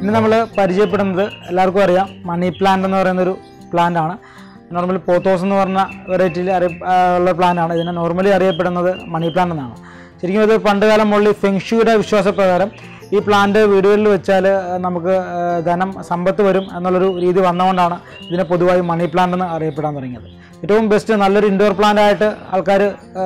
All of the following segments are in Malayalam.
ഇനി നമ്മൾ പരിചയപ്പെടുന്നത് എല്ലാവർക്കും അറിയാം മണി പ്ലാന്റ് എന്ന് പറയുന്നൊരു പ്ലാന്റ് ആണ് നോർമലി പോത്തോസ് എന്ന് പറഞ്ഞ വെറൈറ്റിയിൽ അറിയ ആ, ഉള്ള പ്ലാന്റ് ആണ് ഇതിനെ നോർമലി അറിയപ്പെടുന്നത് മണി പ്ലാന്റ് എന്നാണ് ശരിക്കും ഇത് പണ്ടുകാലം മുകളിൽ ഫെങ്ഷുയുടെ വിശ്വാസപ്രകാരം ഈ പ്ലാന്റ് വീടുകളിൽ വെച്ചാൽ നമുക്ക് ആ, ധനം സമ്പത്ത് വരും എന്നുള്ളൊരു രീതി വന്നുകൊണ്ടാണ് ഇതിനെ പൊതുവായി മണി പ്ലാന്റ് എന്ന് അറിയപ്പെടാൻ തുടങ്ങിയത് ഏറ്റവും ബെസ്റ്റ് നല്ലൊരു ഇൻഡോർ പ്ലാന്റ് ആയിട്ട് ആൾക്കാർ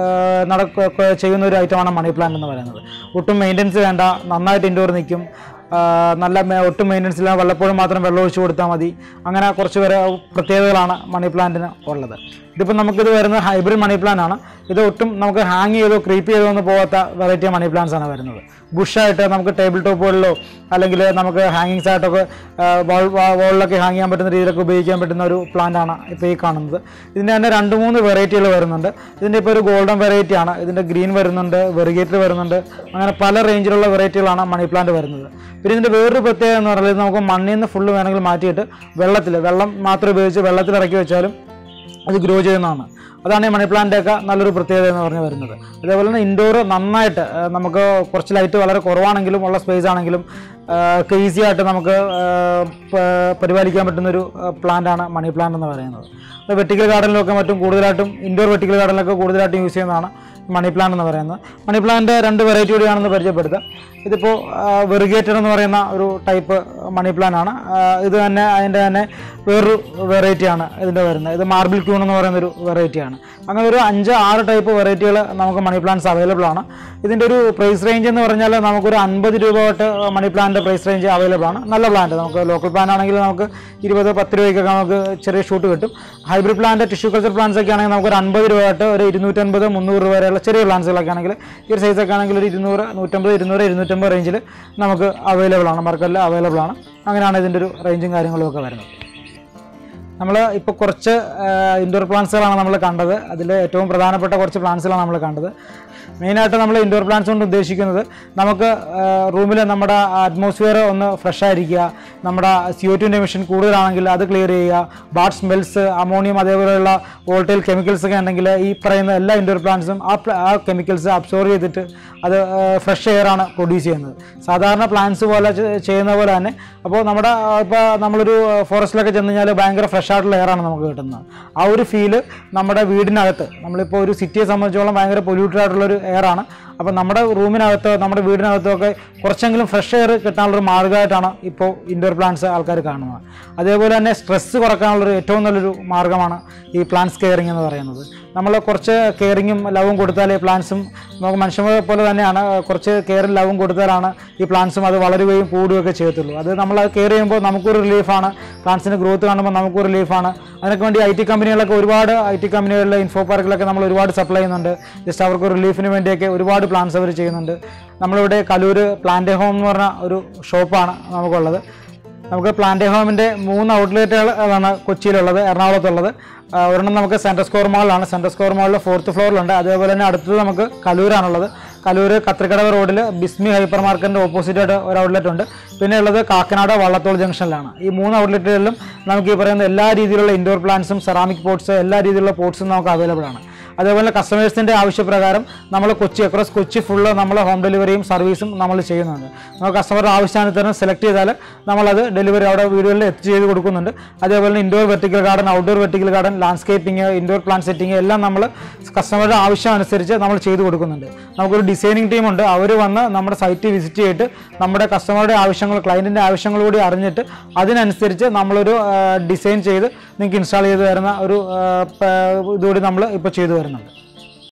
നടക്കുക ചെയ്യുന്ന ഒരു ഐറ്റമാണ് മണി പ്ലാന്റ് എന്ന് പറയുന്നത് ഒട്ടും മെയിൻ്റനൻസ് വേണ്ട നന്നായിട്ട് ഇൻഡോർ നിൽക്കും ആ, നല്ല മെ- ഒട്ടും മെയിൻ്റനൻസ് ഇല്ല വല്ലപ്പോഴും മാത്രം വെള്ളം ഒഴിച്ചു കൊടുത്താൽ മതി അങ്ങനെ കുറച്ച് പേര് പ്രത്യേകതകളാണ് മണി പ്ലാന്റിന് ഉള്ളത് ഇതിപ്പോൾ നമുക്കിത് വരുന്നത് ഹൈബ്രിഡ് മണി പ്ലാന്റ് ആണ് ഇത് ഒട്ടും നമുക്ക് ഹാങ് ചെയ്തോ ക്രീപ്പ് ചെയ്തോ ഒന്നും പോകാത്ത വെറൈറ്റി മണി പ്ലാന്റ്സ് ആണ് വരുന്നത് ബുഷായിട്ട് നമുക്ക് ടേബിൾ ടോപ്പുകളിലോ അല്ലെങ്കിൽ നമുക്ക് ഹാങ്ങിങ്സ് ആയിട്ടൊക്കെ വോൾ വോളിലൊക്കെ ഹാങ് ചെയ്യാൻ പറ്റുന്ന രീതിയിലൊക്കെ ഉപയോഗിക്കാൻ പറ്റുന്ന ഒരു പ്ലാന്റ് ആണ് ഇപ്പോൾ ഈ കാണുന്നത് ഇതിൻ്റെ തന്നെ രണ്ട് മൂന്ന് വെറൈറ്റികൾ വരുന്നുണ്ട് ഇതിൻ്റെ ഇപ്പോൾ ഒരു ഗോൾഡൻ വെറൈറ്റി ആണ് ഇതിൻ്റെ ഗ്രീൻ വരുന്നുണ്ട് വെറിഗേറ്റർ വരുന്നുണ്ട് അങ്ങനെ പല റേഞ്ചിലുള്ള വെറൈറ്റികളാണ് മണി പ്ലാന്റ് വരുന്നത് പിന്നെ ഇതിൻ്റെ വേറൊരു പ്രത്യേകത എന്ന് പറയുന്നത് നമുക്ക് മണ്ണിൽ നിന്ന് ഫുള്ള് വേണമെങ്കിൽ മാറ്റിയിട്ട് വെള്ളത്തിൽ വെള്ളം മാത്രം ഉപയോഗിച്ച് വെള്ളത്തിൽ ഇറക്കി വെച്ചാലും അത് ഗ്രോ ചെയ്യുന്നതാണ് അതാണ് ഈ മണി പ്ലാന്റ് ഒക്കെ നല്ലൊരു പ്രത്യേകത എന്ന് പറഞ്ഞ് വരുന്നത് അതേപോലെ തന്നെ ഇൻഡോർ നന്നായിട്ട് ആ, നമുക്ക് കുറച്ച് ലൈറ്റ് വളരെ കുറവാണെങ്കിലും ഉള്ള സ്പേസ് ആണെങ്കിലും ഈസി ആയിട്ട് നമുക്ക് ആ, പ- പരിപാലിക്കാൻ പറ്റുന്ന ഒരു പ്ലാന്റ് ആണ് മണി പ്ലാന്റ് എന്ന് പറയുന്നത് അത് വെട്ടിക്കൽ ഗാർഡനിലൊക്കെ മറ്റും കൂടുതലായിട്ടും ഇൻഡോർ വെട്ടിക്കൽ ഗാർഡനിലൊക്കെ കൂടുതലായിട്ടും യൂസ് ചെയ്യുന്നതാണ് മണി പ്ലാന്റ് എന്ന് പറയുന്നത് മണി പ്ലാന്റ് രണ്ട് വെറൈറ്റി കൂടിയാണെന്ന് പരിചയപ്പെടുത്തുക ഇതിപ്പോൾ വെറിഗേറ്റഡ് എന്ന് പറയുന്ന ഒരു ടൈപ്പ് മണി പ്ലാന്റ് ആണ് ആ, ഇത് തന്നെ അതിൻ്റെ തന്നെ വേറൊരു വെറൈറ്റിയാണ് ഇതിൻ്റെ വരുന്നത് ഇത് മാർബിൾ ക്യൂൺ എന്ന് പറയുന്ന ഒരു വെറൈറ്റിയാണ് അങ്ങനെ ഒരു അഞ്ച് ആറ് ടൈപ്പ് വെറൈറ്റികൾ നമുക്ക് മണി പ്ലാന്റ്സ് അവൈലബിൾ ആണ് ഇതിൻ്റെ ഒരു പ്രൈസ് റേഞ്ച് എന്ന് പറഞ്ഞാൽ നമുക്കൊരു അൻപത് രൂപ തൊട്ട് money plant price range available ആണ് നല്ല പ്ലാന്റ് നമുക്ക് ലോക്കൽ പ്ലാന്റ് ആണെങ്കിൽ നമുക്ക് ഇരുപത് പത്ത് രൂപയ്ക്കൊക്കെ നമുക്ക് ചെറിയ ഷൂട്ട് കിട്ടും hybrid plant tissue culture plants ഒക്കെ ആണെങ്കിൽ നമുക്ക് ഒരു അൻപത് രൂപ തൊട്ട് ഒരു ഇരുന്നൂറ്റൻപത് മുന്നൂറ് രൂപ വരെയുള്ള ചെറിയ പ്ലാന്റ്സുകളൊക്കെ ആണെങ്കിൽ ഈ ഒരു സൈസൊക്കെ ആണെങ്കിൽ ഒരു ഇരുന്നൂറ് നൂറ്റമ്പത് ഇരുന്നൂറ് ഇരുന്നൂറ്റമ്പത് റേഞ്ചിൽ നമുക്ക് അവൈലബിൾ ആണ് മാർക്കറ്റിൽ അവൈലബിൾ ആണ് അങ്ങനെയാണ് ഇതിൻ്റെ ഒരു റേഞ്ചും കാര്യങ്ങളും ഒക്കെ വരുന്നത് നമ്മൾ ഇപ്പോൾ കുറച്ച് ഇൻഡോർ പ്ലാന്റ്സുകളാണ് നമ്മൾ കണ്ടത് അതിൽ ഏറ്റവും പ്രധാനപ്പെട്ട കുറച്ച് പ്ലാന്റ്സുകളാണ് നമ്മൾ കണ്ടത് മെയിനായിട്ട് നമ്മൾ ഇൻഡോർ പ്ലാന്റ്സ് കൊണ്ട് ഉദ്ദേശിക്കുന്നത് നമുക്ക് റൂമിൽ നമ്മുടെ അറ്റ്മോസ്ഫിയർ ഒന്ന് ഫ്രഷ് ആയിരിക്കുക നമ്മുടെ സി ഒ ടുവിൻ്റെ എമിഷൻ കൂടുതലാണെങ്കിൽ അത് ക്ലിയർ ചെയ്യുക ബാഡ് സ്മെൽസ് അമോണിയം അതേപോലെയുള്ള വോൾട്ടൈൽ കെമിക്കൽസ് ഒക്കെ ഉണ്ടെങ്കിൽ ഈ പറയുന്ന എല്ലാ ഇൻഡോർ പ്ലാന്റ്സും ആ പ്ല- ആ കെമിക്കൽസ് അബ്സോർവ് ചെയ്തിട്ട് അത് ഫ്രഷ് എയർ ആണ് പ്രൊഡ്യൂസ് ചെയ്യുന്നത് സാധാരണ പ്ലാന്റ്സ് പോലെ ചെ- ചെയ്യുന്ന പോലെ തന്നെ അപ്പോൾ നമ്മുടെ ഇപ്പോൾ നമ്മളൊരു ഫോറസ്റ്റിലൊക്കെ ചെന്ന് കഴിഞ്ഞാൽ ഭയങ്കര ഫ്രഷ് ആയിട്ടുള്ള എയർ ആണ് നമുക്ക് കിട്ടുന്നത് ആ ഒരു ഫീല് നമ്മുടെ വീടിനകത്ത് നമ്മളിപ്പോൾ ഒരു സിറ്റിയെ സംബന്ധിച്ചോളം ഭയങ്കര പൊല്യൂട്ടഡ് ആയിട്ടുള്ള ഒരു എയർ ആണ് അപ്പോൾ നമ്മുടെ റൂമിനകത്ത് നമ്മുടെ വീടിനകത്തൊക്കെ കുറച്ചെങ്കിലും ഫ്രഷ് എയർ കിട്ടാനുള്ളൊരു മാർഗ്ഗമായിട്ടാണ് ഇപ്പോൾ ഇൻഡോർ പ്ലാന്റ്സ് ആൾക്കാർ കാണുന്നത് അതേപോലെ തന്നെ സ്ട്രെസ്സ് കുറക്കാനുള്ളൊരു ഏറ്റവും നല്ലൊരു മാർഗ്ഗമാണ് ഈ പ്ലാന്റ്സ് കെയറിങ് എന്ന് പറയുന്നത് നമ്മൾ കുറച്ച് കെയറിങ്ങും ലവും കൊടുത്താലേ പ്ലാന്റ്സും നമുക്ക് മനുഷ്യരെ പോലെ തന്നെയാണ് കുറച്ച് കെയറും ലവും കൊടുത്താലാണ് ഈ പ്ലാന്റ്സും അത് വളരുകയും കൂടുകയൊക്കെ ചെയ്യത്തുള്ളൂ അത് നമ്മൾ അത് കെയർ ചെയ്യുമ്പോൾ നമുക്കൊരു റിലീഫാണ് പ്ലാന്റ്സിന് ഗ്രോത്ത് കാണുമ്പോൾ നമുക്കൊരു റിലീഫാണ് അതിനൊക്കെ വേണ്ടി ഐ ടി കമ്പനികളൊക്കെ ഒരുപാട് ഐ ടി കമ്പനികളിലെ ഇൻഫോ പാർക്കിലൊക്കെ നമ്മൾ ഒരുപാട് സപ്ലൈ ചെയ്യുന്നുണ്ട് ജസ്റ്റ് അവർക്ക് റിലീഫിന് വേണ്ടിയൊക്കെ ഒരുപാട് പ്ലാന്റ്സ് അവർ ചെയ്യുന്നുണ്ട് നമ്മളിവിടെ കലൂർ പ്ലാന്റ് ഹോം എന്ന് പറഞ്ഞ ഒരു ഷോപ്പാണ് നമുക്കുള്ളത് നമുക്ക് പ്ലാന്റ് ഹോമിൻ്റെ മൂന്ന് ഔട്ട്ലെറ്റുകൾ ആണ് കൊച്ചിയിലുള്ളത് എറണാകുളത്തുള്ളത് ആ, ഒരെണ്ണം നമുക്ക് സെൻട്രൽ സ്കോർ മാളിലാണ് സെൻട്രൽ സ്കോർ മാളിൽ ഫോർത്ത് ഫ്ലോറിലുണ്ട് അതേപോലെ തന്നെ അടുത്തത് നമുക്ക് കലൂരാണുള്ളത് കലൂർ കത്രിക്കടവ് റോഡിൽ ബിസ്മി ഹൈപ്പർ മാർക്കറ്റിൻ്റെ ഓപ്പോസിറ്റായിട്ട് ഒരു ഔട്ട്ലെറ്റ് ഉണ്ട് പിന്നെ ഉള്ളത് കാക്കനാട് വള്ളത്തോൾ ജംഗ്ഷനിലാണ് ഈ മൂന്ന് ഔട്ട്ലെറ്റുകളിലും നമുക്ക് ഈ പറയുന്ന എല്ലാ രീതിയിലുള്ള ഇൻഡോർ പ്ലാന്റ്സും സെറാമിക് പോട്ട്സ് എല്ലാ രീതിയിലുള്ള പോട്ട്സും നമുക്ക് അവൈലബിൾ ആണ് അതേപോലെ കസ്റ്റമേഴ്സിൻ്റെ ആവശ്യപ്രകാരം നമ്മൾ കൊച്ചി അക്രോസ് കൊച്ചി ഫുള്ള് നമ്മൾ ഹോം ഡെലിവറിയും സർവീസും നമ്മൾ ചെയ്യുന്നുണ്ട് നമ്മൾ കസ്റ്റമറുടെ ആവശ്യാനുസരണം സെലക്ട് ചെയ്താൽ നമ്മളത് ഡെലിവറി അവിടെ വീടുകളിൽ എത്തി ചെയ്ത് കൊടുക്കുന്നുണ്ട് അതേപോലെ തന്നെ indoor vertical garden outdoor vertical garden landscaping indoor plant setting എല്ലാം നമ്മൾ കസ്റ്റമറുടെ ആവശ്യം അനുസരിച്ച് നമ്മൾ ചെയ്ത് കൊടുക്കുന്നുണ്ട് നമുക്കൊരു ഡിസൈനിങ് ടീമുണ്ട് അവർ വന്ന് നമ്മുടെ സൈറ്റ് വിസിറ്റ് ചെയ്തിട്ട് നമ്മുടെ കസ്റ്റമറുടെ ആവശ്യങ്ങൾ ക്ലയൻറ്റിൻ്റെ ആവശ്യങ്ങൾ കൂടി അറിഞ്ഞിട്ട് അതിനനുസരിച്ച് നമ്മളൊരു ഡിസൈൻ ചെയ്ത് നിങ്ങൾക്ക് ഇൻസ്റ്റാൾ ചെയ്ത് തരുന്ന ഒരു ആ, പ- ഇതുകൂടി നമ്മൾ ഇപ്പോൾ ചെയ്തു വരുന്നുണ്ട്